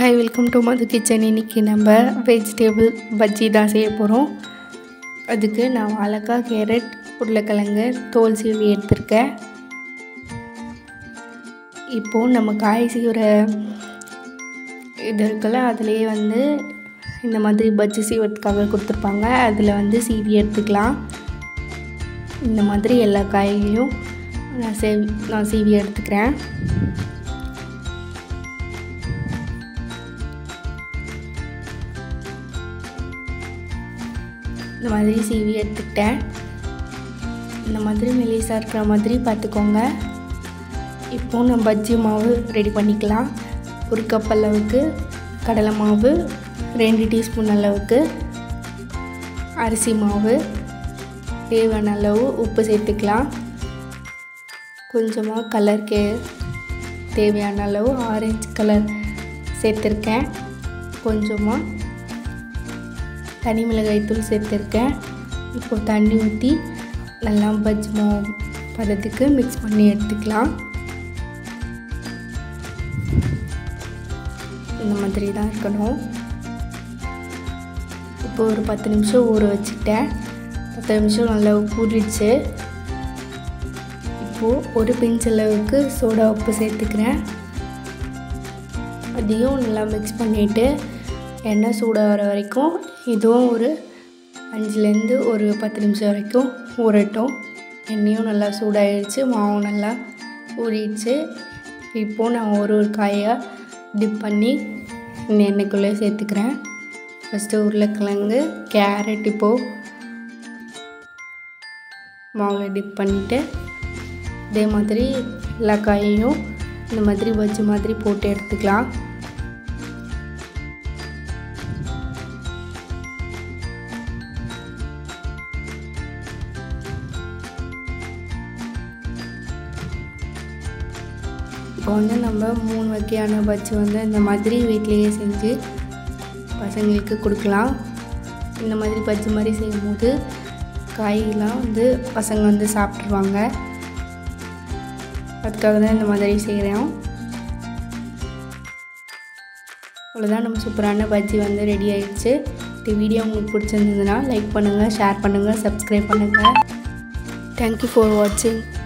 hi welcome to Madhu kitchen இன்றைக்கி நம்ம vegetable bajji தான் செய்ய போகிறோம் அதுக்கு நான் வாழைக்காய் கேரட் உருளைக்கிழங்கு தோல் சீவி எடுத்திருக்கேன் இப்போது நம்ம காய் சீவுற இது இருக்குல்ல அதுலேயே வந்து இந்த மாதிரி பஜ்ஜி சீவறதுக்காக கொடுத்துருப்பாங்க அதில் வந்து சீவி எடுத்துக்கலாம் இந்த மாதிரி எல்லா காயையும் நான் சேவ் நான் சீவி எடுத்துக்கிறேன் இந்த மாதிரி சீவி எடுத்துக்கிட்டேன் இந்த மாதிரி மெலிசாக இருக்கிற மாதிரி பார்த்துக்கோங்க இப்போது நம்ம பஜ்ஜி மாவு ரெடி பண்ணிக்கலாம் ஒரு கப் அளவுக்கு கடலை மாவு ரெண்டு டீஸ்பூன் அளவுக்கு அரிசி மாவு தேவையான அளவு உப்பு சேர்த்துக்கலாம் கொஞ்சமாக கலருக்கு தேவையான அளவு ஆரஞ்சு கலர் சேர்த்துருக்கேன் கொஞ்சமாக தனி மிளகாய் தூள் சேர்த்துருக்கேன் இப்போது தண்ணி ஊற்றி நல்லா பஜ்ஜி மாவு பதத்துக்கு மிக்ஸ் பண்ணி எடுத்துக்கலாம் இந்த மாதிரி தான் இருக்கணும் இப்போ ஒரு பத்து நிமிஷம் ஊற வச்சுட்டேன் பத்து நிமிஷம் நல்லா ஊறிடுச்சு இப்போது ஒரு பிஞ்ச் அளவுக்கு சோடா உப்பு சேர்த்துக்கிறேன் அதையும் நல்லா மிக்ஸ் பண்ணிவிட்டு எண்ணெய் சூடாக வர வரைக்கும் இதுவும் ஒரு அஞ்சுலேருந்து ஒரு பத்து நிமிஷம் வரைக்கும் ஊறட்டும் எண்ணெயும் நல்லா சூடாகிடுச்சு மாவும் நல்லா ஊறிடுச்சு இப்போது நான் ஒரு ஒரு காயாக டிப் பண்ணி இந்த எண்ணெய்க்குள்ளே சேர்த்துக்கிறேன் ஃபஸ்ட்டு உருளைக்கிழங்கு கேரட் இப்போது மாவில் டிப் பண்ணிவிட்டு இதே மாதிரி எல்லா காயையும் இந்த மாதிரி பஜ்ஜி மாதிரி போட்டு எடுத்துக்கலாம் இப்போ வந்து நம்ம மூணு வகையான பஜ்ஜி வந்து இந்த மாதிரி வீட்லேயே செஞ்சு பசங்களுக்கு கொடுக்கலாம் இந்த மாதிரி பஜ்ஜி மாதிரி செய்யும்போது காய்கறிலாம் வந்து பசங்க வந்து சாப்பிட்ருவாங்க அதுக்காக தான் இந்த மாதிரி செய்கிறோம் அவ்வளோதான் நம்ம சூப்பரான பஜ்ஜி வந்து ரெடி ஆயிடுச்சு இந்த வீடியோ உங்களுக்கு பிடிச்சிருந்ததுன்னா லைக் பண்ணுங்கள் ஷேர் பண்ணுங்கள் சப்ஸ்கிரைப் பண்ணுங்கள் தேங்க்யூ ஃபார் வாட்சிங்